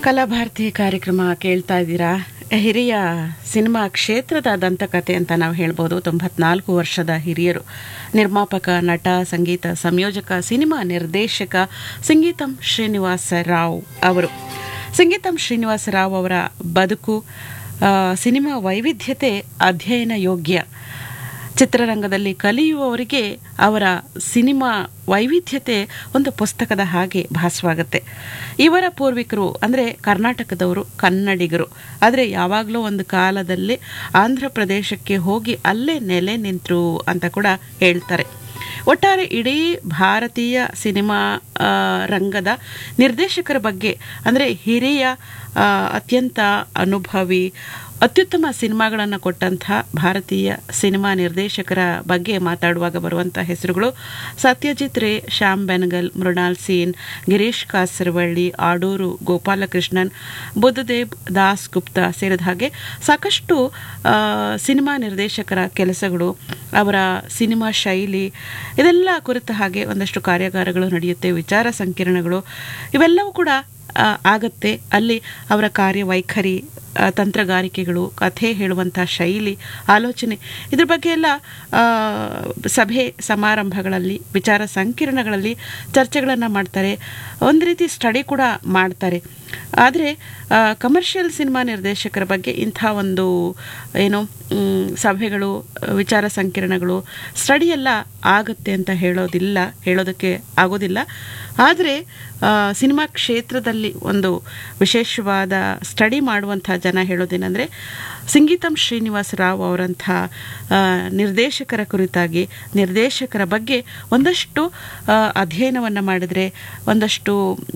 ಕಲಾಭಾರತಿ ಕಾರ್ಯಕ್ರಮ ಕೇಳ್ತಾ ಇದ್ದೀರಾ ಹಿರಿಯ ಸಿನಿಮಾ ಕ್ಷೇತ್ರದ ದಂತಕತೆ ಅಂತ ನಾವು ಹೇಳ್ಬೋದು ತೊಂಬತ್ನಾಲ್ಕು ವರ್ಷದ ಹಿರಿಯರು ನಿರ್ಮಾಪಕ ನಟ ಸಂಗೀತ ಸಂಯೋಜಕ ಸಿನಿಮಾ ನಿರ್ದೇಶಕ ಸಂಗೀತಂ ಶ್ರೀನಿವಾಸ ರಾವ್ ಅವರು ಸಂಗೀತಂ ಶ್ರೀನಿವಾಸ ರಾವ್ ಅವರ ಬದುಕು ಆ, ಸಿನಿಮಾ ವೈವಿಧ್ಯತೆ ಅಧ್ಯಯನ ಯೋಗ್ಯ ಚಿತ್ರರಂಗದಲ್ಲಿ ಕಲಿಯುವವರಿಗೆ ಅವರ ಸಿನಿಮಾ ವೈವಿಧ್ಯತೆ ಒಂದು ಪುಸ್ತಕದ ಹಾಗೆ ಭಾಸವಾಗುತ್ತೆ ಇವರ ಪೂರ್ವಿಕರು ಅಂದರೆ ಕರ್ನಾಟಕದವರು ಕನ್ನಡಿಗರು ಆದರೆ ಯಾವಾಗಲೂ ಒಂದು ಕಾಲದಲ್ಲಿ ಆಂಧ್ರ ಪ್ರದೇಶಕ್ಕೆ ಹೋಗಿ ಅಲ್ಲೇ ನೆಲೆ ನಿಂತರು ಅಂತ ಕೂಡ ಹೇಳ್ತಾರೆ ಒಟ್ಟಾರೆ ಇಡೀ ಭಾರತೀಯ ಸಿನಿಮಾ ಆ, ರಂಗದ ನಿರ್ದೇಶಕರ ಬಗ್ಗೆ ಅಂದರೆ ಹಿರಿಯ ಆ, ಅತ್ಯಂತ ಅನುಭವಿ ಅತ್ಯುತ್ತಮ ಸಿನಿಮಾಗಳನ್ನು ಕೊಟ್ಟಂಥ ಭಾರತೀಯ ಸಿನಿಮಾ ನಿರ್ದೇಶಕರ ಬಗ್ಗೆ ಮಾತಾಡುವಾಗ ಬರುವಂಥ ಹೆಸರುಗಳು ಸತ್ಯಜಿತ್ ರೇ ಶ್ಯಾಮ್ ಬೆನಗಲ್ ಮೃಣಾಲ್ ಸೀನ್ ಗಿರೀಶ್ ಕಾಸರವಳ್ಳಿ ಆಡೂರು ಗೋಪಾಲಕೃಷ್ಣನ್ ಬುದ್ಧದೇವ್ ದಾಸ್ ಗುಪ್ತಾ ಸೇರಿದ ಹಾಗೆ ಸಾಕಷ್ಟು ಆ, ಸಿನಿಮಾ ನಿರ್ದೇಶಕರ ಕೆಲಸಗಳು ಅವರ ಸಿನಿಮಾ ಶೈಲಿ ಇದೆಲ್ಲ ಕುರಿತ ಹಾಗೆ ಒಂದಷ್ಟು ಕಾರ್ಯಾಗಾರಗಳು ನಡೆಯುತ್ತೆ ವಿಚಾರ ಸಂಕಿರಣಗಳು ಇವೆಲ್ಲವೂ ಕೂಡ ಆ, ಆಗತ್ತೆ ಅಲ್ಲಿ ಅವರ ಕಾರ್ಯವೈಖರಿ ಆ, ತಂತ್ರಗಾರಿಕೆಗಳು ಕಥೆ ಹೇಳುವಂಥ ಶೈಲಿ ಆಲೋಚನೆ ಇದ್ರ ಬಗ್ಗೆ ಎಲ್ಲ ಆ, ಸಭೆ ಸಮಾರಂಭಗಳಲ್ಲಿ ವಿಚಾರ ಸಂಕಿರಣಗಳಲ್ಲಿ ಚರ್ಚೆಗಳನ್ನು ಮಾಡ್ತಾರೆ ಒಂದು ರೀತಿ ಸ್ಟಡಿ ಕೂಡ ಮಾಡ್ತಾರೆ ಆದರೆ ಕಮರ್ಷಿಯಲ್ ಸಿನಿಮಾ ನಿರ್ದೇಶಕರ ಬಗ್ಗೆ ಇಂಥ ಒಂದು ಏನು ಮ್, ಸಭೆಗಳು ವಿಚಾರ ಸಂಕಿರಣಗಳು ಸ್ಟಡಿ ಎಲ್ಲ ಆಗುತ್ತೆ ಅಂತ ಹೇಳೋದಿಲ್ಲ ಹೇಳೋದಕ್ಕೆ ಆಗೋದಿಲ್ಲ ಆದರೆ ಸಿನಿಮಾ ಕ್ಷೇತ್ರದಲ್ಲಿ ಒಂದು ವಿಶೇಷವಾದ ಸ್ಟಡಿ ಮಾಡುವಂಥ ಜನ ಹೇಳೋದೇನೆಂದರೆ ಸಂಗೀತಂ ಶ್ರೀನಿವಾಸ ರಾವ್ ಅವರಂಥ ಆ, ನಿರ್ದೇಶಕರ ಕುರಿತಾಗಿ ನಿರ್ದೇಶಕರ ಬಗ್ಗೆ ಒಂದಷ್ಟು ಅಧ್ಯಯನವನ್ನು ಮಾಡಿದರೆ ಒಂದಷ್ಟು